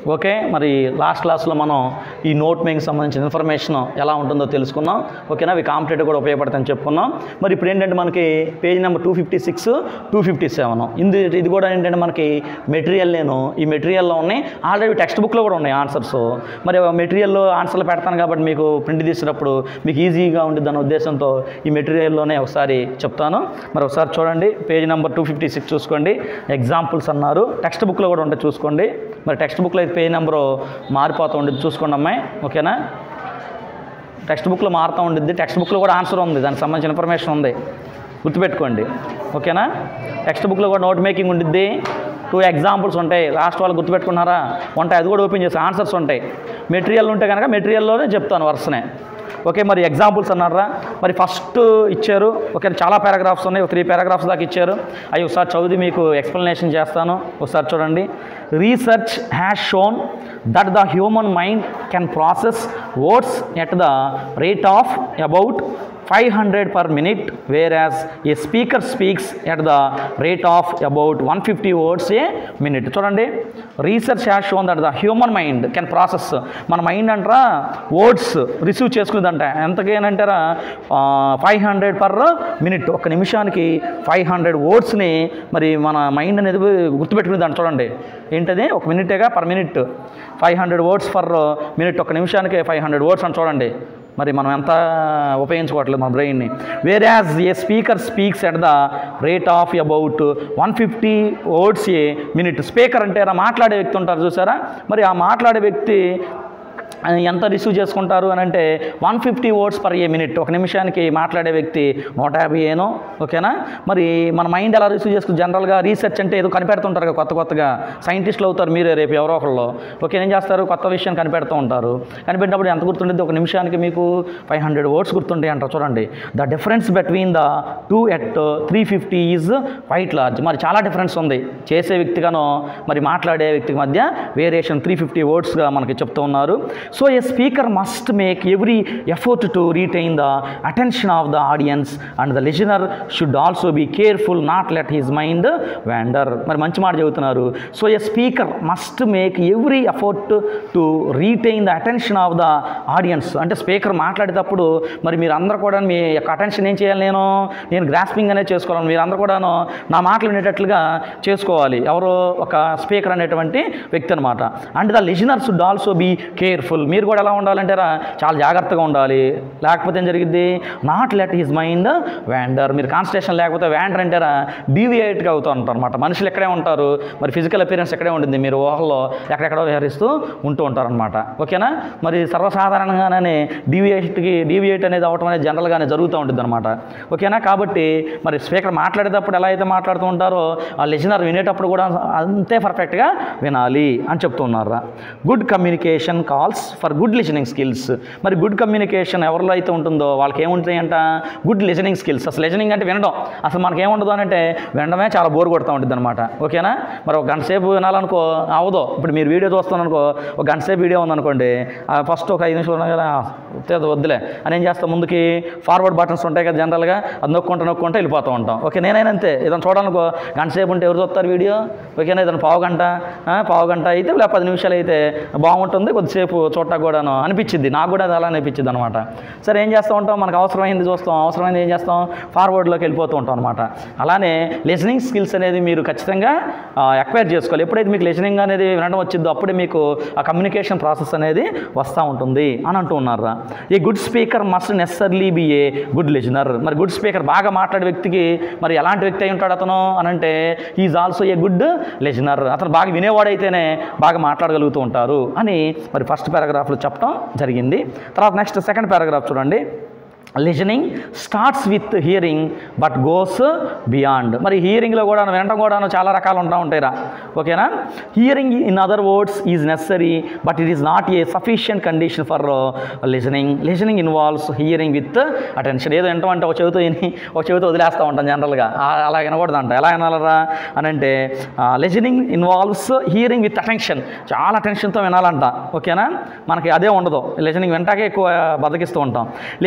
Okay మరి last క్లాస్లో మనం ఈ నోట్ మేకింగ్ సంబంధించిన ఇన్ఫర్మేషన్ ఎలా ఉంటుందో తెలుసుకున్నాం ఓకేనా అవి కాంపిటేటివ్ కూడా ఉపయోగపడతాయని చెప్పుకున్నాం మరి ఇప్పుడు ఏంటంటే మనకి page number two fifty six two fifty seven ఇది ఇది కూడా ఏంటంటే మనకి మెటీరియల్ నేను ఈ మెటీరియల్లో ఉన్నాయి ఆల్రెడీ టెక్స్ట్ బుక్లో కూడా ఉన్నాయి ఆన్సర్స్ మరి మెటీరియల్లో ఆన్సర్లు పెడతాను కాబట్టి మీకు ప్రింట్ తీసినప్పుడు మీకు ఈజీగా ఉంటుంది అన్న ఉద్దేశంతో ఈ మెటీరియల్లోనే ఒకసారి చెప్తాను మరి ఒకసారి చూడండి page number two fifty six చూసుకోండి ఎగ్జాంపుల్స్ అన్నారు టెక్స్ట్ బుక్లో కూడా ఉంటాయి చూసుకోండి మరి టెక్స్ట్ బుక్లో అయితే పేజ్ నెంబరు మారిపోతూ ఉండేది చూసుకోండి అమ్మాయి ఓకేనా టెక్స్ట్ బుక్లో మారుతూ ఉండిద్ది టెక్స్ట్ బుక్లో కూడా ఆన్సర్ ఉంది దానికి సంబంధించిన ఇన్ఫర్మేషన్ ఉంది గుర్తుపెట్టుకోండి ఓకేనా టెక్స్ట్ బుక్లో కూడా నోట్ మేకింగ్ ఉండిద్ది టూ ఎగ్జాంపుల్స్ ఉంటాయి లాస్ట్ వాళ్ళు గుర్తుపెట్టుకున్నారా ఉంటాయి అది కూడా ఓపెన్ చేసి ఆన్సర్స్ ఉంటాయి మెటీరియల్ ఉంటే కనుక మెటీరియల్లోనే చెప్తాను వరుసనే ఓకే మరి ఎగ్జాంపుల్స్ అన్నారా మరి ఫస్ట్ ఇచ్చారు ఓకే చాలా పారాగ్రాఫ్స్ ఉన్నాయి ఒక త్రీ పారాగ్రాఫ్స్ దాకా ఇచ్చారు అవి ఒకసారి చదివి మీకు ఎక్స్ప్లెనేషన్ చేస్తాను ఒకసారి చూడండి research has shown that the human mind can process words at the rate of about five hundred per minute whereas a speaker speaks at the rate of about one fifty words a minute చూడండి research has shown that the human mind can process మన mind అంటారా words receive చేసుకునేదంట ఎంతకేనంటారా five hundred per minute ఒక నిమిషానికి five hundred వర్డ్స్ని మరి మన mind అనేది గుర్తుపెట్టుకునేదంట చూడండి ఏంటది ఒక మినిటేగా per minute five hundred words per minute ఒక నిమిషానికి ఫైవ్ హండ్రెడ్ వర్డ్స్ అని చూడండి మరి మనం ఎంత ఉపయోగించుకోవట్లేదు మన బ్రెయిన్ని వేరే as a speaker speaks at the rate of about one fifty words a minute speaker అంటే రా మాట్లాడే వ్యక్తి ఉంటారు చూసారా మరి ఆ మాట్లాడే వ్యక్తి ఎంత రిసీవ్ చేసుకుంటారు అని అంటే one fifty words per a minute ఒక నిమిషానికి మాట్లాడే వ్యక్తి నూట యాభై ఏనో ఓకేనా మరి మన మైండ్ ఎలా రిసీవ్ చేసుకుని జనరల్గా రీసెర్చ్ అంటే ఏదో కనిపెడుతుంటారు కదా కొత్త కొత్తగా సైంటిస్టులు అవుతారు మీరే రేపు ఎవరో ఒకళ్ళు ఓకే ఏం చేస్తారు కొత్త విషయం కనిపెడుతూ ఉంటారు కనిపెట్టినప్పుడు ఎంత గుర్తుంటుంది ఒక నిమిషానికి మీకు ఫైవ్ హండ్రెడ్ వర్డ్స్ గుర్తుంటాయి అంటారు చూడండి the difference between the two at three fifty is white large మరి చాలా డిఫరెన్స్ ఉంది చేసే వ్యక్తిగానో మరి మాట్లాడే వ్యక్తికి మధ్య వేరియేషన్ త్రీ ఫిఫ్టీ వర్డ్స్గా మనకి చెప్తూ ఉన్నారు so a speaker must make every effort to retain the attention of the audience and the listener should also be careful not let his mind wander మరి మంచి మాట చెబుతున్నారు so a speaker must make every effort to retain the attention of the audience అంటే speaker మాట్లాడేటప్పుడు మరి మీరు అందరూ కూడా మీ యొక్క అటెన్షన్ ఏం చేయాలి నేను నేను గ్రాస్పింగ్ అనేది చేసుకోవాలి మీరు అందరూ కూడాను నా మాటలు వినేటట్లుగా చేసుకోవాలి ఎవరు ఒక స్పీకర్ అనేటువంటి వ్యక్తి అనమాట and the listener should also be careful మీరు కూడా ఎలా ఉండాలంటారా చాలా జాగ్రత్తగా ఉండాలి లేకపోతే ఏం జరిగిద్ది not let his mind wander మీరు కాన్సన్ట్రేషన్ లేకపోతే వ్యాండర్ అంటారా డీవియేట్గా అవుతూ ఉంటారు అనమాట మనుషులు ఎక్కడే ఉంటారు మరి ఫిజికల్ అపీరెన్స్ ఎక్కడే ఉంటుంది మీరు ఊహల్లో ఎక్కడెక్కడో విహరిస్తూ ఉంటూ ఉంటారనమాట ఓకేనా మరి సర్వసాధారణంగానే డీవియేట్కి డీవియేట్ అనేది అవటం అనేది జనరల్గానే జరుగుతూ ఉంటుంది అనమాట ఓకేనా కాబట్టి మరి స్పీకర్ మాట్లాడేటప్పుడు ఎలా అయితే మాట్లాడుతూ ఉంటారో ఆ లిజనర్ వినేటప్పుడు కూడా అంతే పర్ఫెక్ట్గా వినాలి అని చెప్తూ ఉన్నారా good communication calls for good listening skills మరి గుడ్ కమ్యూనికేషన్ ఎవరిలో అయితే ఉంటుందో వాళ్ళకి ఏముంటాయంట గుడ్ లిజనింగ్ స్కిల్స్ అసలు లిజనింగ్ అంటే వినడం అసలు మనకి ఏముండదు అని అంటే వినడమే చాలా బోర్ కొడుతూ ఉంటుంది అనమాట ఓకేనా మరి ఒక గంట సేపు వినాలనుకో అవదో ఇప్పుడు మీరు వీడియో చూస్తాననుకో ఒక గంట సేపు వీడియో ఉందనుకోండి ఫస్ట్ ఒక ఐదు నిమిషాలు ఉన్నాయి కదా "ఉత్తే వద్దులే అని ఏం చేస్తాం ముందుకి ఫార్వర్డ్ బటన్స్ ఉంటాయి కదా జనరల్గా అది నొక్కుంటూ నొక్కుంటూ వెళ్ళిపోతూ ఉంటాం ఓకే నేనైనా అంతే ఏదైనా చూడాలనుకో గంట సేపు ఉంటే ఎవరు చూస్తారు వీడియో ఓకేనా ఏదైనా పావు గంట ఆ, పావు గంట అయితే లేకపోతే పది నిమిషాలు అయితే బాగుంటుంది కొద్దిసేపు చూడటానికి కూడాను అనిపించింది నాకు కూడా అది అలా అనిపించింది అనమాట సరే ఏం చేస్తూ ఉంటాం మనకు అవసరమైంది చూస్తాం అవసరమైంది ఏం చేస్తాం ఫార్వర్డ్లోకి వెళ్ళిపోతూ ఉంటాం అనమాట అలానే లిజనింగ్ స్కిల్స్ అనేది మీరు ఖచ్చితంగా ఎక్వైర్ చేసుకోవాలి ఎప్పుడైతే మీకు లిజనింగ్ అనేది వినడం వచ్చిందో అప్పుడే మీకు ఆ కమ్యూనికేషన్ ప్రాసెస్ అనేది వస్తూ ఉంటుంది అని అంటూ ఉన్నారా ఈ good speaker must necessarily be a good listener మరి గుడ్ స్పీకర్ బాగా మాట్లాడే వ్యక్తికి మరి ఎలాంటి వ్యక్తి అయి ఉంటాడు అతను అని అంటే is also a good listener అతను బాగా వినేవాడైతేనే బాగా మాట్లాడగలుగుతూ ఉంటారు అని మరి ఫస్ట్ పారాగ్రాఫ్లో చెప్పడం జరిగింది తర్వాత నెక్స్ట్ సెకండ్ పారాగ్రాఫ్ చూడండి listening starts with hearing but goes beyond మరి హియరింగ్లో కూడా వినటం కూడా చాలా రకాలు ఉంటా ఉంటాయిరా ఓకేనా hearing in other words is necessary but it is not a sufficient condition for listening listening involves hearing with attention ఏదో వింటాం అంటే ఒక చెవితో విని ఒక చెవితో వదిలేస్తూ ఉంటాం జనరల్గా ఆ- అలా వినకూడదు అంట ఎలా వినాలరా అని అంటే listening involves hearing with attention చాలా అటెన్షన్తో వినాలంట ఓకేనా మనకి అదే ఉండదు లిజనింగ్ వింటాకే ఎక్కువ బతికిస్తూ ఉంటాం listening is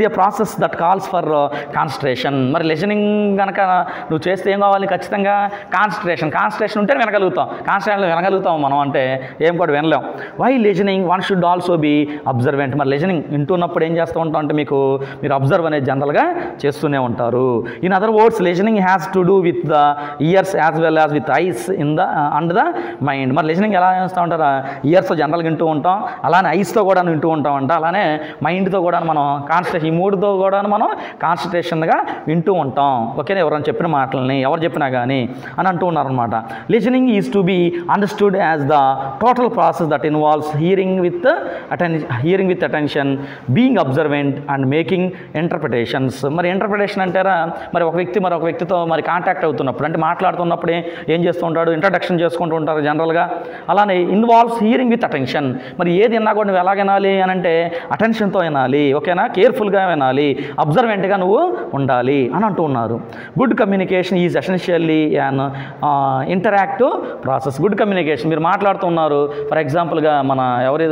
a process that calls for concentration మరి లిజనింగ్ కనుక నువ్వు చేస్తే ఏం కావాలి ఖచ్చితంగా కాన్సన్ట్రేషన్ కాన్సన్ట్రేషన్ ఉంటే వినగలుగుతాం కాన్సన్ట్రేషన్ వినగలుగుతాం మనం అంటే ఏం కూడా వినలేం why listening one should also be observant మరి లిజనింగ్ వింటున్నప్పుడు ఏం చేస్తూ ఉంటాం అంటే మీకు మీరు అబ్జర్వ్ అనేది జనరల్గా చేస్తూనే ఉంటారు in other words listening has to do with the ears as well as with eyes in the and the mind మరి లిజనింగ్ ఎలా చేస్తూ ఉంటారా ఇయర్స్ జనరల్గా వింటూ ఉంటాం అలానే ఐస్తో కూడా వింటూ ఉంటాం అంట అలానే మైండ్తో కూడా మనం కాన్సన్ట్రేషన్ ఈ మూడుతో కూడా మనం కాన్సన్ట్రేషన్గా వింటూ ఉంటాం ఓకేనా ఎవరైనా చెప్పిన మాటలని ఎవరు చెప్పినా కానీ అని అంటూ ఉన్నారనమాట listening is to be understood as the total process that involves hearing with atten hearing with attention being observant and making interpretations మరి ఇంటర్ప్రిటేషన్ అంటారా మరి ఒక వ్యక్తి మరి ఒక వ్యక్తితో మరి కాంటాక్ట్ అవుతున్నప్పుడు అంటే మాట్లాడుతున్నప్పుడు ఏ- ఏం చేస్తూ ఉంటాడు ఇంట్రడక్షన్ చేసుకుంటూ ఉంటారు జనరల్గా అలానే ఇన్వాల్వ్స్ హియరింగ్ విత్ అటెన్షన్ మరి ఏది విన్నా కూడా నువ్వు ఎలాగ వినాలి అని అంటే అటెన్షన్తో వినాలి ఓకేనా కేర్ఫుల్గా వినాలి అబ్జర్వెంట్గా నువ్వు ఉండాలి అని అంటూ ఉన్నారు good communication is essentially an interactive process good communication మీరు మాట్లాడుతున్నారు ఫర్ ఎగ్జాంపుల్గా మన ఎవరి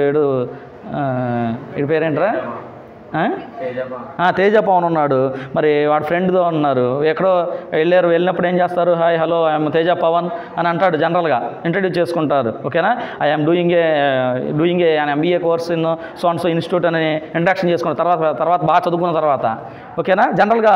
ఇది పేరేంట్రా ఆ? ఆ, తేజ పవన్ ఉన్నాడు మరి వాడి ఫ్రెండ్తో ఉన్నారు ఎక్కడో వెళ్ళారు వెళ్ళినప్పుడు ఏం చేస్తారు hi hello I'm Teja Pavan అని అంటాడు జనరల్గా ఇంట్రడ్యూస్ చేసుకుంటారు ఓకేనా I'm doing a doing a MBA course in so and so institute అని ఇంట్రడక్షన్ చేసుకున్న తర్వాత తర్వాత బాగా చదువుకున్న తర్వాత ఓకేనా జనరల్గా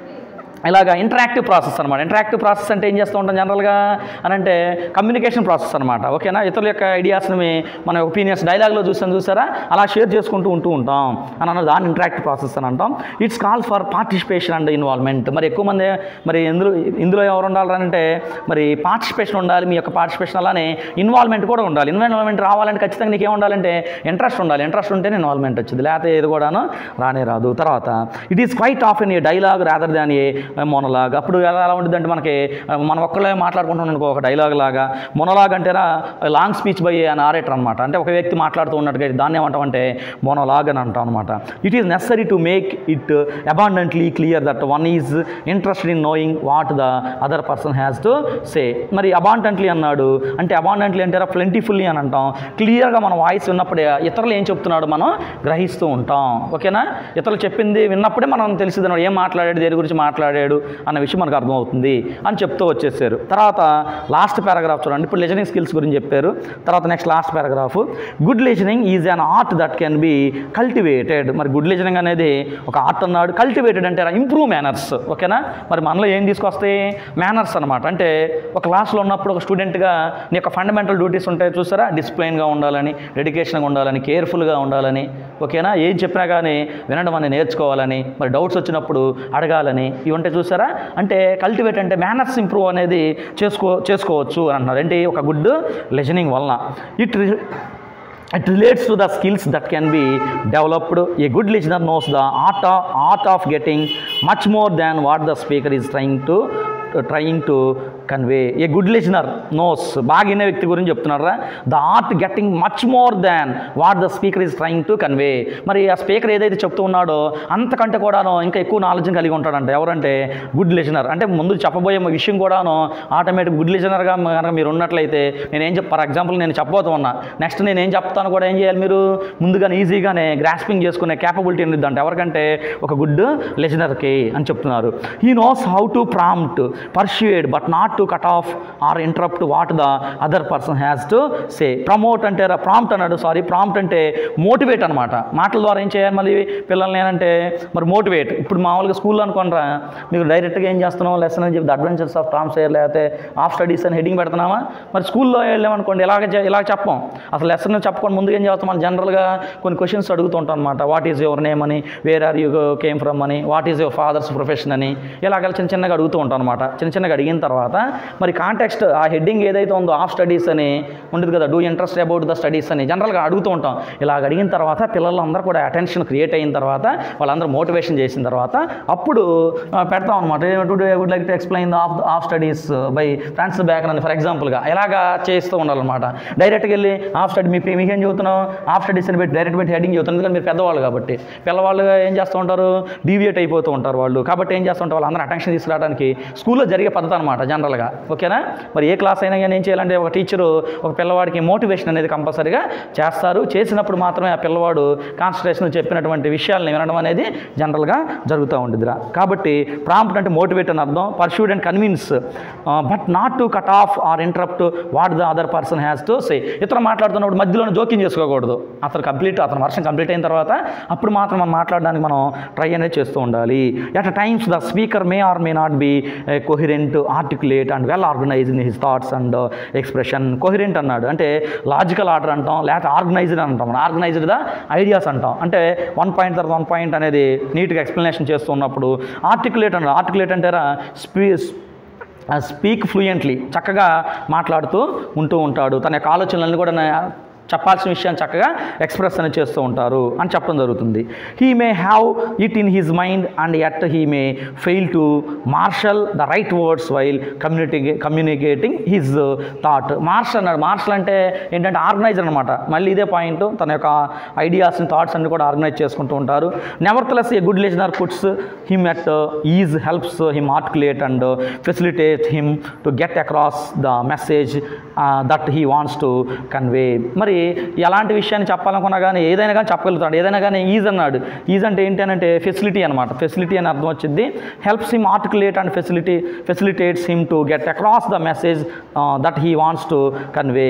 ఇలాగ ఇంటరాక్టివ్ ప్రాసెస్ అనమాట ఇంటరాక్టివ్ ప్రాసెస్ అంటే ఏం చేస్తూ ఉంటాం జనరల్గా అని అంటే కమ్యూనికేషన్ ప్రాసెస్ అనమాట ఓకేనా ఇతరుల యొక్క ఐడియాస్ని మన ఒపీనియన్స్ డైలాగ్లో చూసాను చూసారా అలా షేర్ చేసుకుంటూ ఉంటూ ఉంటాం అని అన్నది దాన్ని ఇంటరాక్టివ్ ప్రాసెస్ అని అంటాం it's call for participation and involvement మరి ఎక్కువ మంది మరి ఇందులో ఇందులో ఎవరు ఉండాలంటే మరి పార్టిసిపేషన్ ఉండాలి మీ యొక్క పార్టిసిపేషన్ అలానే ఇన్వాల్వ్మెంట్ కూడా ఉండాలి ఇన్వాల్వ్మెంట్ రావాలంటే ఖచ్చితంగా నీకు ఏముండాలంటే ఇంట్రెస్ట్ ఉండాలి ఇంట్రెస్ట్ ఉంటేనే ఇన్వాల్వ్మెంట్ వచ్చింది లేకపోతే ఏది కూడాను రానే రాదు తర్వాత it is quite often a dialogue rather than a monologue అప్పుడు ఎలా ఎలా ఉంటుంది అంటే మనకి ఆ, మనం ఒక్కళ్ళే మాట్లాడుకుంటున్నాం అనుకో ఒక డైలాగ్ లాగా మొనలాగ్ అంటేరా long speech by an orator అనమాట అంటే ఒక వ్యక్తి మాట్లాడుతూ ఉన్నట్టుగా దాన్ని ఏమంటామంటే మొనలాగ్ అని అంటాం అనమాట it is necessary to make it abundantly clear that one is interested in knowing what the other person has to say మరి అబాండెంట్లీ అన్నాడు అంటే అబాండెంట్లీ అంటారా ప్లెంటిఫుల్లీ అని అంటాం క్లియర్గా మన వాయిస్ విన్నప్పుడే ఇతరులు ఏం చెప్తున్నాడు మనం గ్రహిస్తూ ఉంటాం ఓకేనా ఇతరులు చెప్పింది విన్నప్పుడే మనం తెలిసింది అన్నమాట. ఏం మాట్లాడాడు దేని గురించి మాట్లాడాడు అన్న విషయం మనకు అర్థమవుతుంది అని చెప్తూ వచ్చేసారు తర్వాత లాస్ట్ పారాగ్రాఫ్ చూడండి ఇప్పుడు లిజనింగ్ స్కిల్స్ గురించి చెప్పారు తర్వాత next last paragraph good listening is an art that can be cultivated మరి గుడ్ లిజనింగ్ అనేది ఒక ఆర్ట్ అన్నాడు కల్టివేటెడ్ అంటే ఇంప్రూవ్ మేనర్స్ ఓకేనా మరి మనలో ఏం తీసుకొస్తాయి మేనర్స్ అనమాట అంటే ఒక క్లాస్లో ఉన్నప్పుడు ఒక స్టూడెంట్గా నీ యొక్క ఫండమెంటల్ డ్యూటీస్ ఉంటాయి చూసారా డిసిప్లైన్గా ఉండాలని డెడికేషన్గా ఉండాలని కేర్ఫుల్గా ఉండాలని ఓకేనా ఏం చెప్పినా కానీ వినడం అనేది నేర్చుకోవాలని మరి డౌట్స్ వచ్చినప్పుడు అడగాలని ఇవి ఉంటాయి చూసారా అంటే కల్టివేట్ అంటే మేనర్స్ ఇంప్రూవ్ అనేది చేసుకో చేసుకోవచ్చు అని అంటున్నారు ఏంటి ఒక గుడ్ లిజనింగ్ వలన it it relates to the skills that can be developed a good listener knows the art of, art of getting much more than what the speaker is trying to trying to convey a good listener knows బాగా వినే వ్యక్తి గురించి చెప్తున్నారా the art getting much more than what the speaker is trying to convey మరి ఆ speaker ఏదైతే చెప్తూ ఉన్నాడో అంతకంటే కూడాను ఇంకా ఎక్కువ నాలెడ్జ్ కలిగి ఉంటాడంట ఎవరంటే గుడ్ లిజనర్ అంటే ముందు చెప్పబోయే విషయం కూడాను ఆటోమేటిక్ గుడ్ లిజనర్గా కనుక మీరు ఉన్నట్లయితే నేనేం చెప్ ఫర్ ఎగ్జాంపుల్ నేను చెప్పబోతూ ఉన్నా నెక్స్ట్ నేను ఏం చెప్తాను కూడా ఏం చేయాలి మీరు ముందుగానే ఈజీగానే గ్రాస్పింగ్ చేసుకునే క్యాపబిలిటీ ఉంది అంటే ఎవరికంటే ఒక గుడ్ లిజనర్కి అని చెప్తున్నారు he knows how to prompt persuade but not to cut off or interrupt what the other person has to say promote అంటే ప్రాంప్ట్ అన్నాడు సారీ ప్రాంప్ట్ అంటే మోటివేట్ అనమాట మాటల ద్వారా ఏం చేయాలి మళ్ళీ పిల్లల్ని ఏంటంటే మరి మోటివేట్ ఇప్పుడు మామూలుగా స్కూల్లో అనుకోనరా మీకు డైరెక్ట్గా ఏం చేస్తున్నాం లెసన్ అని చెప్పి అడ్వెంచర్స్ ఆఫ్ టామ్ సేర్ లేకపోతే ఆఫ్ స్టడీస్ అని హెడింగ్ పెడుతున్నామా మరి స్కూల్లో వెళ్ళామనుకోండి ఇలాగ చే- ఇలా చెప్పం అసలు లెసన్ చెప్పకుండా ముందుగా ఏం చేస్తాం మనం జనరల్గా కొన్ని క్వశ్చన్స్ అడుగుతూ ఉంటాం అనమాట వాట్ ఈజ్ యువర్ నేమ్ అని where are you came from అని what is your father's profession అని ఇలాగ చిన్న చిన్నగా అడుగుతూ ఉంటాం అనమాట చిన్న చిన్నగా అడిగిన తర్వాత మరి కాంటెక్స్ట్ ఆ హెడ్డింగ్ ఏదైతే ఉందో ఆఫ్ స్టడీస్ అని ఉంటుంది కదా do interest about the studies అని జనరల్గా అడుగుతూ ఉంటాం ఇలాగ అడిగిన తర్వాత పిల్లలందరూ కూడా అటెన్షన్ క్రియేట్ అయిన తర్వాత వాళ్ళందరూ మోటివేషన్ చేసిన తర్వాత అప్పుడు ఆ, పెడతాం అనమాట today would like to explain the of of studies by Francis Bacon అని ఫర్ ఎగ్జాంపుల్గా ఇలాగా చేస్తూ ఉండాలన్నమాట డైరెక్ట్గా వెళ్ళి ఆఫ్ స్టడీ మీ మీకేం చదువుతున్నాం ఆఫ్ స్టడీస్ అని పెట్టి డైరెక్ట్ పెట్టి హెడింగ్ చదువుతుంది ఎందుకంటే మీరు పెద్దవాళ్ళు కాబట్టి పిల్లవాళ్ళు ఏం చేస్తూ ఉంటారు డీవియేట్ అయిపోతూ ఉంటారు వాళ్ళు కాబట్టి ఏం చేస్తూ ఉంటారు వాళ్ళందరూ అటెన్షన్ తీసుకురావడానికి స్కూల్లో జరిగే పద్ధతి అనమాట జనరల్గా జనరల్గా ఓకేనా మరి ఏ క్లాస్ అయినా కానీ ఏం చేయాలంటే ఒక టీచరు ఒక పిల్లవాడికి మోటివేషన్ అనేది కంపల్సరీగా చేస్తారు చేసినప్పుడు మాత్రమే ఆ పిల్లవాడు కాన్సన్ట్రేషన్ చెప్పినటువంటి విషయాల్ని వినడం అనేది జనరల్గా జరుగుతూ ఉంటుందిరా కాబట్టి ప్రాంప్ట్ అంటే మోటివేట్ అని అర్థం persuade and convince but not to cut off or interrupt what the other person has to say ఇతర మాట్లాడుతున్నప్పుడు మధ్యలోనే జోక్యం చేసుకోకూడదు అతను కంప్లీట్ అతను వర్షం కంప్లీట్ అయిన తర్వాత అప్పుడు మాత్రం మనం మాట్లాడడానికి మనం ట్రై అనేది చేస్తూ ఉండాలి at times the speaker may or may not be coherent articulate and well organize in his thoughts and expression coherent అన్నాడు అంటే లాజికల్ ఆర్డర్ అంటాం లేకపోతే ఆర్గనైజ్డ్ అంటాం ఆర్గనైజ్డ్ ద ఐడియాస్ అంటాం అంటే వన్ పాయింట్ తర్వాత వన్ పాయింట్ అనేది నీట్గా ఎక్స్ప్లెనేషన్ చేస్తూ ఉన్నప్పుడు ఆర్టికులేట్ అన్నాడు ఆర్టికులేట్ అంటే స్పీ స్పీక్ ఫ్లూయెంట్లీ చక్కగా మాట్లాడుతూ ఉంటూ ఉంటాడు తన యొక్క ఆలోచనలన్నీ కూడా నా- చెప్పాల్సిన విషయాన్ని చక్కగా ఎక్స్ప్రెస్ అనేది చేస్తూ ఉంటారు అని చెప్పడం జరుగుతుంది he may have it in his mind and yet he may fail to marshal the right words while community communicating his thought marshal అన్నాడు మార్షల్ అంటే ఏంటంటే ఆర్గనైజర్ అనమాట మళ్ళీ ఇదే పాయింట్ తన యొక్క ఐడియాస్ని థాట్స్ అన్ని కూడా ఆర్గనైజ్ చేసుకుంటూ ఉంటారు nevertheless a good listener puts him at ease helps him articulate and facilitate him to get across the message that he wants to convey మరి ఎలాంటి విషయాన్ని చెప్పాలనుకున్నా కానీ ఏదైనా కానీ చెప్పగలుగుతాడు ఏదైనా కానీ ఈజ్ అన్నాడు ఈజ్ అంటే ఏంటి అని అంటే ఫెసిలిటీ అనమాట ఫెసిలిటీ అని అర్థం వచ్చింది helps him articulate and facility facilitates him to get across the message that he wants to convey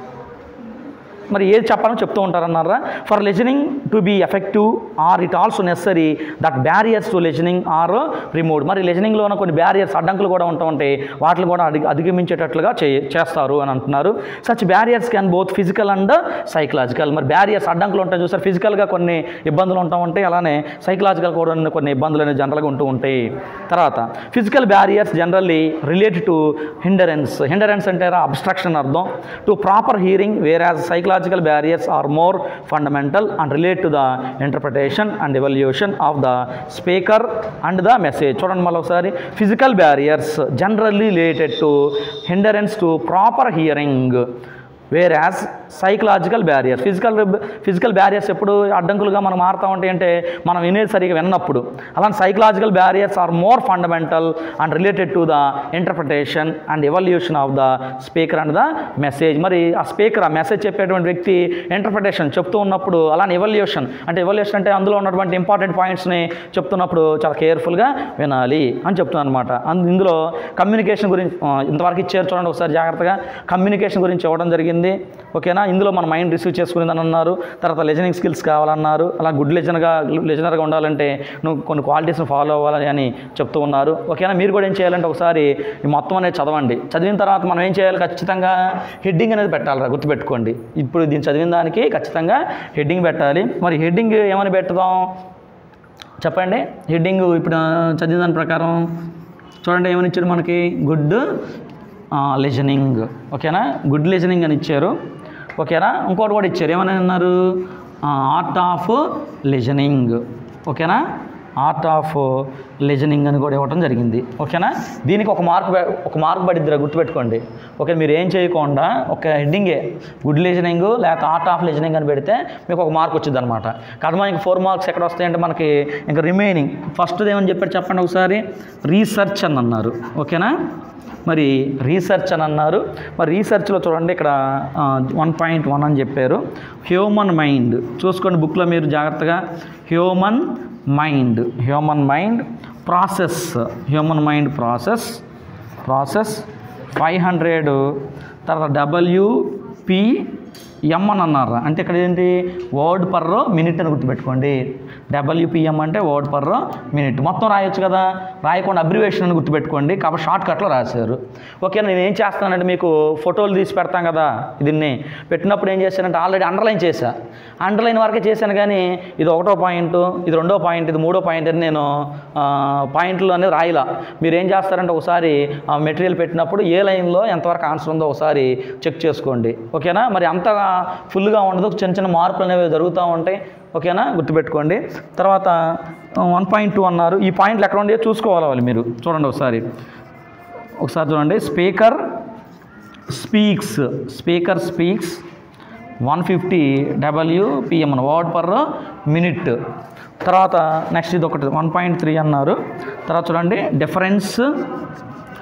మరి ఏది చెప్పాలని చెప్తూ ఉంటారన్నారా for listening to be effective are it also necessary that barriers to listening are removed మరి లిజనింగ్లోనే కొన్ని barriers అడ్డంకులు కూడా ఉంటూ ఉంటాయి వాటిని కూడా అధిగ అధిగమించేటట్లుగా చే చేస్తారు అని అంటున్నారు such barriers can both physical and psychological మరి బ్యారియర్స్ అడ్డంకులు ఉంటాయి చూసారు ఫిజికల్గా కొన్ని ఇబ్బందులు ఉంటా ఉంటాయి అలానే సైకలాజికల్ కూడా ఉన్న కొన్ని ఇబ్బందులు అనేవి జనరల్గా ఉంటూ ఉంటాయి తర్వాత physical barriers generally related to hindrance hindrance అంటే అబ్స్ట్రక్షన్ అర్థం to proper hearing whereas psychological barriers are more fundamental and relate to the interpretation and evolution of the speaker and the message చూడండి మళ్ళీ ఒకసారి physical barriers generally related to hindrance to proper hearing whereas psychological barriers physical physical barriers ఎప్పుడు అడ్డంకులుగా మనం మారుతూ ఉంటాయి అంటే మనం వినేది సరిగా విన్నప్పుడు అలాంటి psychological barriers are more fundamental and related to the interpretation and evolution of the speaker and the message మరి ఆ స్పీకర్ ఆ మెసేజ్ చెప్పేటువంటి వ్యక్తి ఇంటర్ప్రిటేషన్ చెప్తూ ఉన్నప్పుడు అలానే ఎవల్యూషన్ అంటే ఎవల్యూషన్ అంటే అందులో ఉన్నటువంటి ఇంపార్టెంట్ పాయింట్స్ని చెప్తున్నప్పుడు చాలా కేర్ఫుల్గా వినాలి అని చెప్తున్నాను అనమాట అందు ఇందులో కమ్యూనికేషన్ గురించి ఆ, ఇంతవరకు ఇచ్చారు చూడండి ఒకసారి జాగ్రత్తగా కమ్యూనికేషన్ గురించి ఇవ్వడం జరిగింది ఓకేనా ఇందులో మన మైండ్ రిసీవ్ చేసుకునేదని అన్నారు తర్వాత లెజనింగ్ స్కిల్స్ కావాలన్నారు అలా గుడ్ లెజనర్గా లెజనర్గా ఉండాలంటే నువ్వు కొన్ని క్వాలిటీస్ని ఫాలో అవ్వాలని అని చెప్తూ ఉన్నారు ఓకేనా మీరు కూడా ఏం చేయాలంటే ఒకసారి ఈ మొత్తం అనేది చదవండి చదివిన తర్వాత మనం ఏం చేయాలి ఖచ్చితంగా హెడ్డింగ్ అనేది పెట్టాలిరా గుర్తుపెట్టుకోండి ఇప్పుడు దీన్ని చదివిన దానికి ఖచ్చితంగా హెడ్డింగ్ పెట్టాలి మరి హెడ్డింగ్ ఏమని పెడదాం చెప్పండి హెడ్డింగ్ ఇప్పుడు ఆ, చదివిన దాని ప్రకారం చూడండి ఏమని ఇచ్చారు మనకి గుడ్ లిజనింగ్ ఓకేనా గుడ్ లిజనింగ్ అని ఇచ్చారు ఓకేనా ఇంకోటి కూడా ఇచ్చారు ఏమని అన్నారు ఆర్ట్ ఆఫ్ లిజనింగ్ ఓకేనా ఆర్ట్ ఆఫ్ లిజనింగ్ అని కూడా ఇవ్వడం జరిగింది ఓకేనా దీనికి ఒక మార్క్ పె- ఒక మార్క్ పడిద్దిరా గుర్తుపెట్టుకోండి ఓకే మీరు ఏం చేయకుండా ఒక హెడ్డింగే గుడ్ లిజనింగ్ లేకపోతే ఆర్ట్ ఆఫ్ లిజనింగ్ అని పెడితే మీకు ఒక మార్క్ వచ్చింది అనమాట కదమా ఇంక ఫోర్ మార్క్స్ ఎక్కడ వస్తాయంటే మనకి ఇంకా రిమైనింగ్ ఫస్ట్ ఏమని చెప్పారు చెప్పండి ఒకసారి రీసెర్చ్ అని అన్నారు ఓకేనా మరి రీసెర్చ్ అని అన్నారు మరి రీసెర్చ్లో చూడండి ఇక్కడ వన్ పాయింట్ వన్ అని చెప్పారు హ్యూమన్ మైండ్ చూసుకోండి బుక్లో మీరు జాగ్రత్తగా human mind human mind process human mind process process five hundred తర్వాత డబ్ల్యూపి ఎం అని అన్నారు అంటే ఇక్కడ ఏంటి వర్డ్ పర్ మినిట్ అని గుర్తుపెట్టుకోండి డబ్ల్యూపిఎం అంటే వర్డ్ పర్ మినిట్ మొత్తం రాయొచ్చు కదా రాయకుండా అబ్రివేషన్ అని గుర్తుపెట్టుకోండి కాబట్టి షార్ట్ కట్లో రాశారు ఓకే నేను ఏం చేస్తానంటే మీకు ఫోటోలు తీసి పెడతాం కదా దీన్ని పెట్టినప్పుడు ఏం చేశానంటే ఆల్రెడీ అండర్లైన్ చేశా అండర్లైన్ వరకే చేశాను కానీ ఇది ఒకటో పాయింట్ ఇది రెండో పాయింట్ ఇది మూడో పాయింట్ అని నేను ఆ, పాయింట్లు అనేది రాయలా మీరు ఏం చేస్తారంటే ఒకసారి ఆ మెటీరియల్ పెట్టినప్పుడు ఏ లైన్లో ఎంతవరకు ఆన్సర్ ఉందో ఒకసారి చెక్ చేసుకోండి ఓకేనా మరి అంతగా ఫుల్గా ఉండదు చిన్న చిన్న మార్పులు అనేవి జరుగుతూ ఉంటాయి ఓకేనా గుర్తుపెట్టుకోండి తర్వాత వన్ పాయింట్ టూ అన్నారు ఈ పాయింట్లు ఎక్కడ ఉండేవి చూసుకోవాలి వాళ్ళు మీరు చూడండి ఒకసారి ఒకసారి చూడండి speaker speaks speaker speaks one fifty WPM word per minute తర్వాత నెక్స్ట్ ఇది ఒకటి వన్ పాయింట్ త్రీ అన్నారు తర్వాత చూడండి difference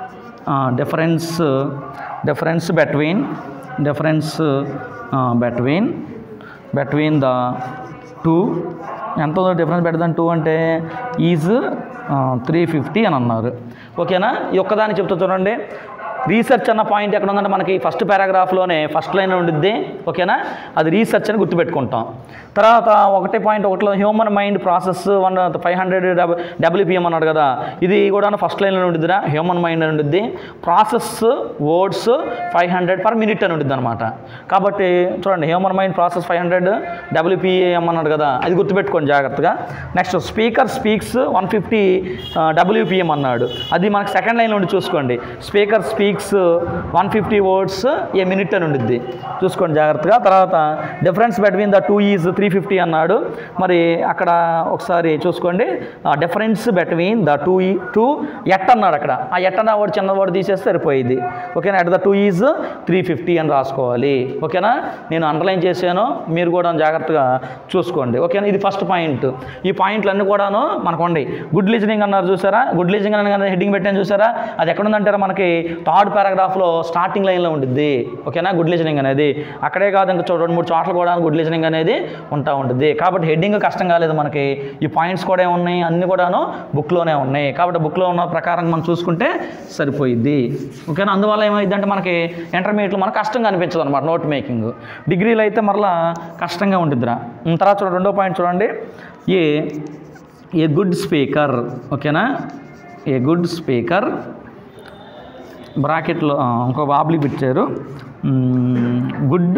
difference difference between difference between between the two ఎంత ఉందో డిఫరెన్స్ బెటర్ దాన్ టూ అంటే ఈజ్ త్రీ ఫిఫ్టీ అని అన్నారు ఓకేనా ఈ ఒక్కదాన్ని చెప్తా చూడండి రీసెర్చ్ అన్న పాయింట్ ఎక్కడ ఉందంటే మనకి ఫస్ట్ పారాగ్రాఫ్లోనే ఫస్ట్ లైన్ ఉండిద్ది ఓకేనా అది రీసెర్చ్ అని గుర్తుపెట్టుకుంటాం తర్వాత ఒకటే పాయింట్ ఒకటిలో human mind process one five hundred WPM అన్నాడు కదా ఇది కూడా ఫస్ట్ లైన్లో ఉండిద్దిరా హ్యూమన్ మైండ్ అని ఉండిద్ది process words five hundred per minute అని ఉండిద్ది అనమాట కాబట్టి చూడండి human mind process five hundred WPM అన్నాడు కదా అది గుర్తుపెట్టుకోండి జాగ్రత్తగా next speaker speaks one fifty WPM అన్నాడు అది మనకి సెకండ్ లైన్ నుండి చూసుకోండి speaker speaks one fifty words a minute అని ఉండిద్ది చూసుకోండి జాగ్రత్తగా తర్వాత difference between the two is three fifty అన్నాడు మరి అక్కడ ఒకసారి చూసుకోండి డిఫరెన్స్ బిట్వీన్ ద టూ ఈ టూ ఎట్ అన్నాడు అక్కడ ఆ ఎట్ అన్న వర్డ్ చిన్న వర్డ్ తీసేస్తే సరిపోయింది ఓకేనా at the two is three fifty అని రాసుకోవాలి ఓకేనా నేను అండర్లైన్ చేశాను మీరు కూడా జాగ్రత్తగా చూసుకోండి ఓకేనా ఇది ఫస్ట్ పాయింట్ ఈ పాయింట్లు అన్నీ కూడాను మనకు ఉండి గుడ్ లిజనింగ్ అన్నారు చూసారా గుడ్ లిజనింగ్ అని హెడ్డింగ్ పెట్టాను చూసారా అది ఎక్కడ ఉందంటారా మనకి థర్డ్ పారాగ్రాఫ్లో స్టార్టింగ్ లైన్లో ఉండిద్ది ఓకేనా గుడ్ లిజనింగ్ అనేది అక్కడే కాదు ఇంకా చూ- రెండు మూడు చోట్ల కూడా గుడ్ లిజనింగ్ అనేది ఉంటా ఉంటుంది కాబట్టి హెడ్డింగ్ కష్టం కాలేదు మనకి ఈ పాయింట్స్ కూడా ఉన్నాయి అన్నీ కూడాను బుక్లోనే ఉన్నాయి కాబట్టి బుక్లో ఉన్న ప్రకారం మనం చూసుకుంటే సరిపోయిద్ది ఓకేనా అందువల్ల ఏమైందంటే మనకి ఇంటర్మీడియట్లో మనకు కష్టంగా అనిపించదు అనమాట నోట్ మేకింగ్ డిగ్రీలో అయితే మరలా కష్టంగా ఉండిద్దిరా ఉమ్, తర్వాత చూడండి రెండో పాయింట్ చూడండి ఏ ఏ గుడ్ స్పీకర్ ఓకేనా ఏ గుడ్ స్పీకర్ బ్రాకెట్లో ఆ, ఇంకో బాబ్లీ పెట్టారు గుడ్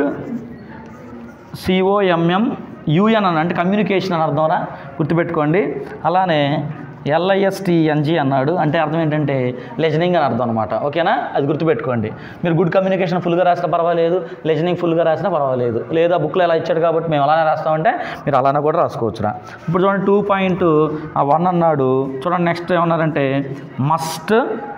సిఓఎంఎం యుఎన్ అని అంటే కమ్యూనికేషన్ అని అర్థంరా గుర్తుపెట్టుకోండి అలానే ఎల్ఐఎస్టిఎన్జి అన్నాడు అంటే అర్థం ఏంటంటే లెజనింగ్ అని అర్థం అనమాట ఓకేనా అది గుర్తుపెట్టుకోండి మీరు గుడ్ కమ్యూనికేషన్ ఫుల్గా రాసినా పర్వాలేదు లెజనింగ్ ఫుల్గా రాసినా పర్వాలేదు లేదా బుక్లో ఎలా ఇచ్చాడు కాబట్టి మేము అలానే రాస్తామంటే మీరు అలానే కూడా రాసుకోవచ్చురా ఇప్పుడు చూడండి టూ పాయింట్ వన్ అన్నాడు చూడండి నెక్స్ట్ ఏమన్నారంటే must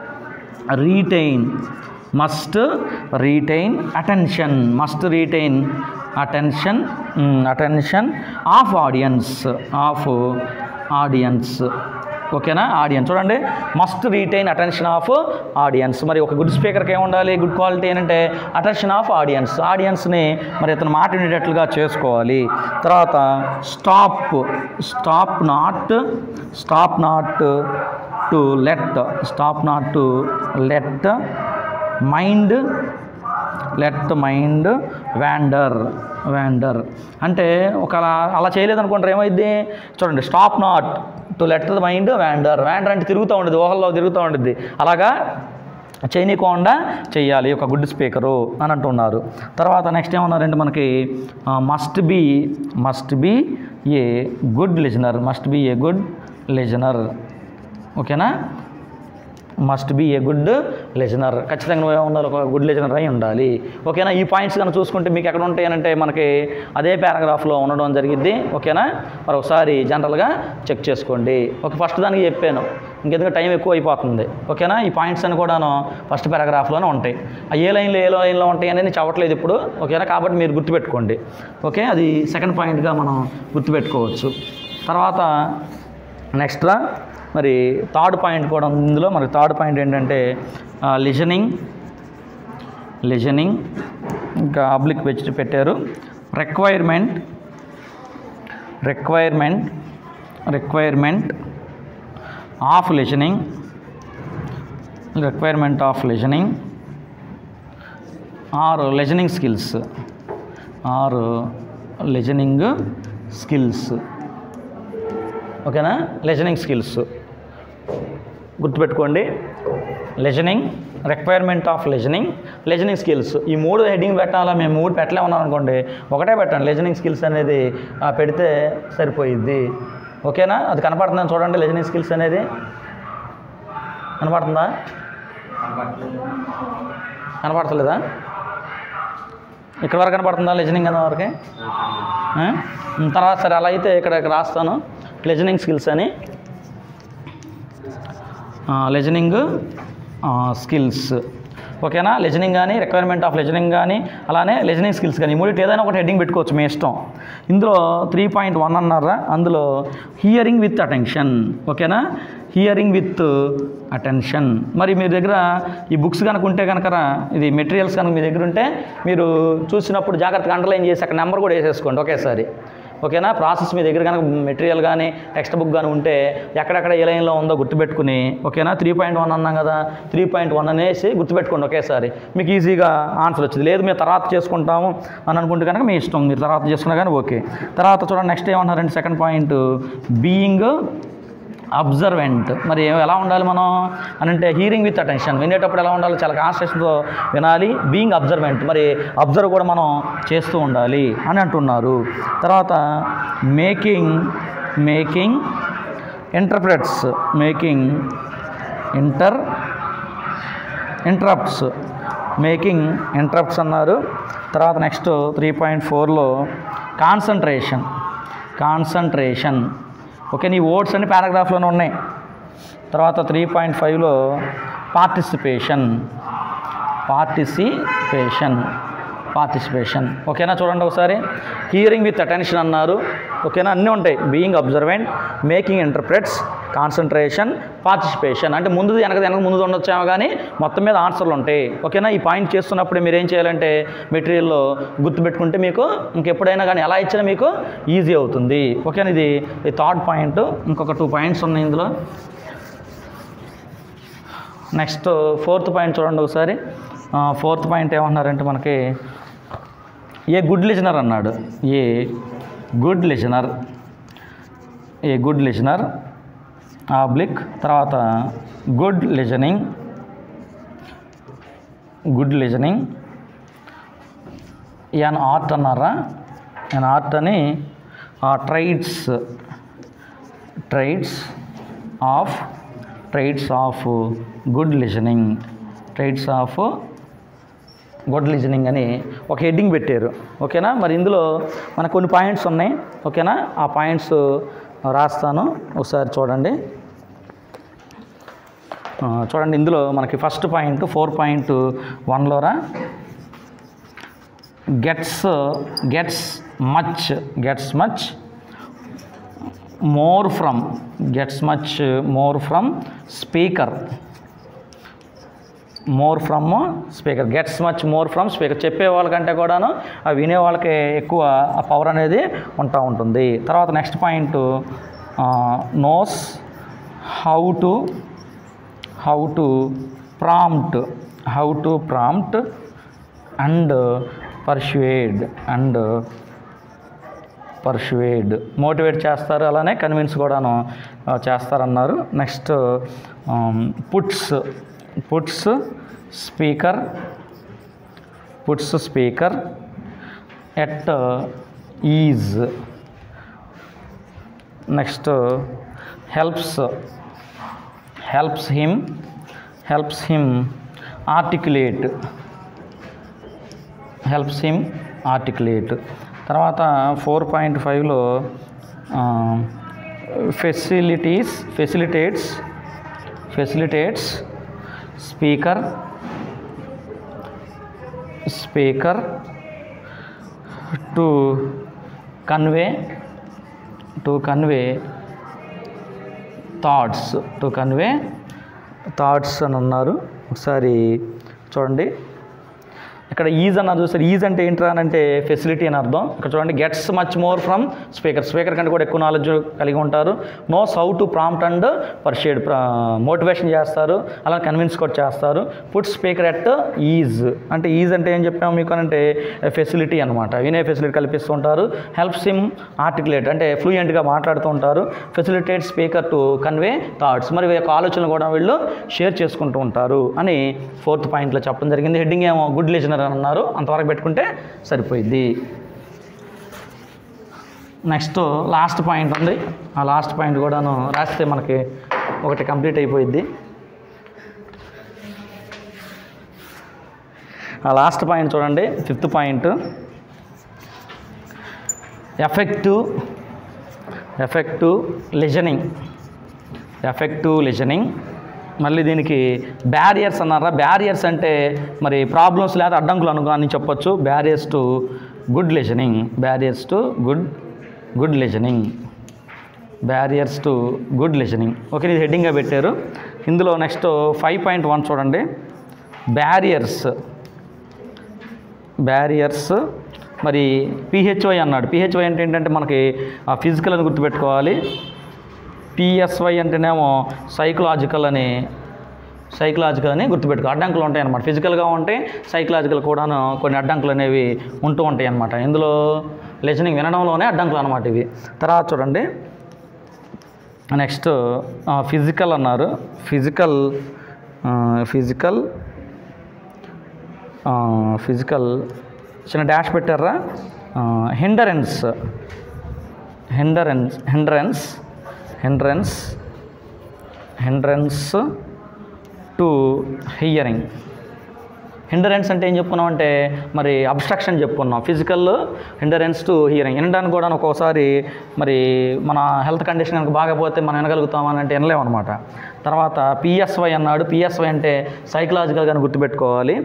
retain must retain attention must retain attention attention of audience of audience ఓకేనా ఆడియన్స్ చూడండి must retain attention of audience మరి ఒక గుడ్ స్పీకర్కి ఏముండాలి గుడ్ క్వాలిటీ ఏంటంటే అటెన్షన్ ఆఫ్ ఆడియన్స్ ఆడియన్స్ని మరి ఇతను మాట వినేటట్లుగా చేసుకోవాలి తర్వాత stop stop not stop not to let stop not to let mind let mind wander wander అంటే ఒక అలా- అలా చేయలేదనుకుంటారు ఏమైంది చూడండి stop not to let the mind wander wander అంటే తిరుగుతూ ఉండేది ఊహల్లో తిరుగుతూ ఉండేది అలాగా చేయనీయకుండా చెయ్యాలి ఒక గుడ్ స్పీకరు అని అంటున్నారు తర్వాత నెక్స్ట్ ఏమన్నారంటే మనకి must be must be a good listener must be a good listener ఓకేనా must be a good listener ఖచ్చితంగా నువ్వు ఉండాలి ఒక గుడ్ లెజనర్ అయి ఉండాలి ఓకేనా ఈ పాయింట్స్ కనుక చూసుకుంటే మీకు ఎక్కడ ఉంటాయనంటే మనకి అదే పారాగ్రాఫ్లో ఉండడం జరిగిద్ది ఓకేనా మరి ఒకసారి జనరల్గా చెక్ చేసుకోండి ఓకే ఫస్ట్ దానికి చెప్పాను ఇంకెందుకు టైం ఎక్కువ అయిపోతుంది ఓకేనా ఈ పాయింట్స్ అని కూడాను ఫస్ట్ పారాగ్రాఫ్లోనే ఉంటాయి ఆ ఏ లైన్లో ఏ లైన్లో ఉంటాయి అనేది నేను చెప్పట్లేదు ఇప్పుడు ఓకేనా కాబట్టి మీరు గుర్తుపెట్టుకోండి ఓకే అది సెకండ్ పాయింట్గా మనం గుర్తుపెట్టుకోవచ్చు తర్వాత నెక్స్ట్ రా మరి థర్డ్ పాయింట్ కూడా ఉంది ఇందులో మరి థర్డ్ పాయింట్ ఏంటంటే లిజనింగ్ లిజనింగ్ ఇంకా అబ్లిక్ పెట్టి పెట్టారు requirement requirement requirement of listening requirement of listening or listening skills or listening skills ఓకేనా లిజనింగ్ స్కిల్స్ గుర్తుపెట్టుకోండి listening requirement of listening listening skills ఈ మూడు హెడ్డింగ్ పెట్టాలా మేము మూడు పెట్టలేమన్నాం అనుకోండి ఒకటే పెట్టండి లిజనింగ్ స్కిల్స్ అనేది ఆ, పెడితే సరిపోయిద్ది ఓకేనా అది కనపడుతుందని చూడండి లిజనింగ్ స్కిల్స్ అనేది కనపడుతుందా కనపడతలేదా ఇక్కడ వరకు కనపడుతుందా లిజనింగ్ అనే వరకే ఆ? ఉమ్, తర్వాత సరే అలా అయితే ఇక్కడ ఇక్కడ రాస్తాను లిజనింగ్ స్కిల్స్ అని లిజనింగ్ స్కిల్స్ ఓకేనా లిజనింగ్ కానీ రిక్వైర్మెంట్ ఆఫ్ లిజనింగ్ కానీ అలానే లిజనింగ్ స్కిల్స్ కానీ ఈ మూడింటి ఏదైనా ఒకటి హెడ్డింగ్ పెట్టుకోవచ్చు మీ ఇష్టం ఇందులో త్రీ పాయింట్ వన్ అన్నారా అందులో హియరింగ్ విత్ అటెన్షన్ ఓకేనా హియరింగ్ విత్ అటెన్షన్ మరి మీ దగ్గర ఈ బుక్స్ కనుక ఉంటే కనుక ఇది మెటీరియల్స్ కనుక మీ దగ్గర ఉంటే మీరు చూసినప్పుడు జాగ్రత్తగా అండర్లైన్ చేసి అక్కడ నెంబర్ కూడా వేసేసుకోండి ఒకేసారి ఓకేనా ప్రాసెస్ మీ దగ్గర కనుక మెటీరియల్ కానీ టెక్స్ట్ బుక్ కానీ ఉంటే ఎక్కడెక్కడ ఏ లైన్లో ఉందో గుర్తుపెట్టుకుని ఓకేనా త్రీ పాయింట్ వన్ అన్నాం కదా త్రీ పాయింట్ వన్ అనేసి గుర్తుపెట్టుకోండి ఒకేసారి మీకు ఈజీగా ఆన్సర్ వచ్చింది లేదు మేము తర్వాత చేసుకుంటాము అని అనుకుంటే కనుక మీ ఇష్టం మీరు తర్వాత చేసుకున్నా కానీ ఓకే తర్వాత చూడండి నెక్స్ట్ ఏమన్నారంటే సెకండ్ పాయింట్ బీయింగ్ అబ్జర్వెంట్ మరి ఏ- ఎలా ఉండాలి మనం అని అంటే హీరింగ్ విత్ అటెన్షన్ వినేటప్పుడు ఎలా ఉండాలి చాలా కాన్సన్ట్రేషన్తో వినాలి బీయింగ్ అబ్జర్వెంట్ మరి అబ్జర్వ్ కూడా మనం చేస్తూ ఉండాలి అని అంటున్నారు తర్వాత making making interprets making inter interrupts making interrupts అన్నారు తర్వాత నెక్స్ట్ త్రీ పాయింట్ ఫోర్లో కాన్సన్ట్రేషన్ కాన్సన్ట్రేషన్ ఓకే నీ ఓట్స్ అన్ని పారాగ్రాఫ్లోనే ఉన్నాయి తర్వాత త్రీ పాయింట్ ఫైవ్లో పార్టిసిపేషన్ పార్టిసిపేషన్ పార్టిసిపేషన్ ఓకేనా చూడండి ఒకసారి హియరింగ్ విత్ అటెన్షన్ అన్నారు ఓకేనా అన్నీ ఉంటాయి being observant making interprets concentration participation అంటే ముందు వెనక వెనక ముందు ఉండొచ్చామో కానీ మొత్తం మీద ఆన్సర్లు ఉంటాయి ఓకేనా ఈ పాయింట్ చేస్తున్నప్పుడు మీరు ఏం చేయాలంటే మెటీరియల్లో గుర్తుపెట్టుకుంటే మీకు ఇంకెప్పుడైనా కానీ ఎలా ఇచ్చినా మీకు ఈజీ అవుతుంది ఓకేనా ఇది ఈ థర్డ్ పాయింట్ ఇంకొక టూ పాయింట్స్ ఉన్నాయి ఇందులో నెక్స్ట్ ఫోర్త్ పాయింట్ చూడండి ఒకసారి ఫోర్త్ పాయింట్ ఏమన్నారంటే మనకి ఏ గుడ్ లిజనర్ అన్నాడు a good listener a good listener oblique తర్వాత good listening good listening an art అన్నారా యాన్ ఆర్ట్ అని traits traits of traits of good listening traits of good listening అని ఒక హెడ్డింగ్ పెట్టారు ఓకేనా మరి ఇందులో మనకు కొన్ని పాయింట్స్ ఉన్నాయి ఓకేనా ఆ పాయింట్స్ రాస్తాను ఒకసారి చూడండి ఆ, చూడండి ఇందులో మనకి ఫస్ట్ పాయింట్ ఫోర్ పాయింట్ వన్లోరా gets gets much gets much more from gets much more from speaker more from speaker gets much more from speaker చెప్పే వాళ్ళకంటే కూడాను ఆ వినే వాళ్ళకి ఎక్కువ ఆ పవర్ అనేది ఉంటా ఉంటుంది తర్వాత next point knows how to how to prompt how to prompt and persuade and persuade motivate చేస్తారు అలానే కన్విన్స్ కూడాను ఆ, చేస్తారన్నారు next puts puts speaker puts speaker at ease next helps helps him helps him articulate helps him articulate తర్వాత four point ఫైవ్లో facilities facilitates facilitates speaker speaker to convey to convey thoughts to convey thoughts అని అన్నారు ఒకసారి చూడండి ఇక్కడ is అన్నారు చూసారు is అంటే ఏంట్రా అని అంటే ఫెసిలిటీ అని అర్థం ఇక్కడ చూడండి gets much more from speaker speaker కంటే కూడా ఎక్కువ నాలెడ్జ్ కలిగి ఉంటారు knows how to prompt and persuade motivation చేస్తారు అలా కన్విన్స్ కూడా చేస్తారు పుట్ స్పీకర్ ఎట్ ఈజ్ అంటే ఈజ్ అంటే ఏం చెప్పాము మీకు అంటే ఫెసిలిటీ అనమాట వినే ఫెసిలిటీ కల్పిస్తూ ఉంటారు హెల్ప్స్ హిమ్ ఆర్టికులేట్ అంటే ఫ్లూయెంట్గా మాట్లాడుతూ ఉంటారు facilitate speaker to convey thoughts మరి వీళ్ళ యొక్క ఆలోచనలు కూడా వీళ్ళు షేర్ చేసుకుంటూ ఉంటారు అని ఫోర్త్ పాయింట్లో చెప్పడం జరిగింది హెడ్డింగ్ ఏమో గుడ్ లిజనర్ అని అన్నారు అంతవరకు పెట్టుకుంటే సరిపోయింది నెక్స్ట్ లాస్ట్ పాయింట్ ఉంది ఆ లాస్ట్ పాయింట్ కూడాను రాస్తే మనకి ఒకటి కంప్లీట్ అయిపోయింది ఆ లాస్ట్ పాయింట్ చూడండి fifth point effective effective listening effective listening మళ్ళీ దీనికి బ్యారియర్స్ అన్నారా బ్యారియర్స్ అంటే మరి ప్రాబ్లమ్స్ లేదా అడ్డంకులు అనుకో అని చెప్పొచ్చు barriers to good listening barriers to good good listening barriers to good listening okay ఇది హెడ్డింగ్గా పెట్టారు ఇందులో నెక్స్ట్ ఫైవ్ పాయింట్ వన్ చూడండి బ్యారియర్స్ బ్యారియర్స్ మరి పిహెచ్వై అన్నాడు పిహెచ్వై అంటే ఏంటంటే మనకి ఫిజికల్ అని గుర్తుపెట్టుకోవాలి పిఎస్వై అంటేనేమో సైకలాజికల్ అని సైకలాజికల్ అని గుర్తుపెట్టుకో అడ్డంకులు ఉంటాయి అన్నమాట ఫిజికల్గా ఉంటాయి సైకలాజికల్ కూడాను కొన్ని అడ్డంకులు అనేవి ఉంటూ ఉంటాయి అన్నమాట ఇందులో లిజనింగ్ వినడంలోనే అడ్డంకులు అనమాట ఇవి తర్వాత చూడండి నెక్స్ట్ ఫిజికల్ అన్నారు ఫిజికల్ ఫిజికల్ ఫిజికల్ చిన్న డాష్ పెట్టారా hindrance hindrance hindrance hindrance hindrance to hearing hindrance అంటే ఏం చెప్పుకున్నాం అంటే మరి అబ్స్ట్రక్షన్ చెప్పుకున్నాం ఫిజికల్ హిండరెన్స్ టు హియరింగ్ వినడానికి కూడా ఒక్కోసారి మరి మన హెల్త్ కండిషన్ కనుక బాగపోతే మనం వినగలుగుతాం అని అంటే వినలేము అనమాట తర్వాత పిఎస్వై అన్నాడు పిఎస్వై అంటే సైకలాజికల్గా గుర్తుపెట్టుకోవాలి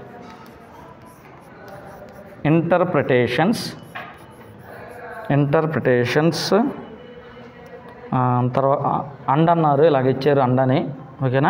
ఇంటర్ప్రిటేషన్స్ ఇంటర్ప్రిటేషన్స్ తర్వాత అండ్ అన్నారు ఇలాగ ఇచ్చారు అండని ఓకేనా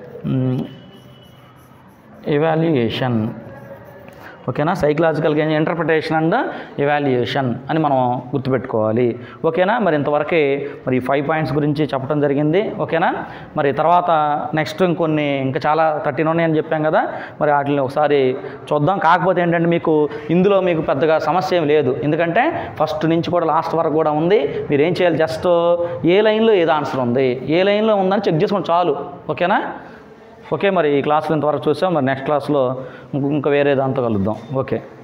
ఎవాల్యుయేషన్ ఓకేనా సైకలాజికల్గా ఇంటర్ప్రిటేషన్ అండ్ ఎవాల్యుయేషన్ అని మనం గుర్తుపెట్టుకోవాలి ఓకేనా మరి ఇంతవరకే మరి ఫైవ్ పాయింట్స్ గురించి చెప్పడం జరిగింది ఓకేనా మరి తర్వాత నెక్స్ట్ ఇంకొన్ని ఇంకా చాలా థర్టీన్ ఉన్నాయని చెప్పాం కదా మరి వాటిని ఒకసారి చూద్దాం కాకపోతే ఏంటంటే మీకు ఇందులో మీకు పెద్దగా సమస్య ఏం లేదు ఎందుకంటే ఫస్ట్ నుంచి కూడా లాస్ట్ వరకు కూడా ఉంది మీరు ఏం చేయాలి జస్ట్ ఏ లైన్లో ఏది ఆన్సర్ ఉంది ఏ లైన్లో ఉందని చెక్ చేసుకోండి చాలు ఓకేనా ఓకే మరి ఈ క్లాస్లో ఇంతవరకు చూసాం మరి నెక్స్ట్ క్లాస్లో ఇంక- ఇంకా వేరే దాంతో కలుద్దాం ఓకే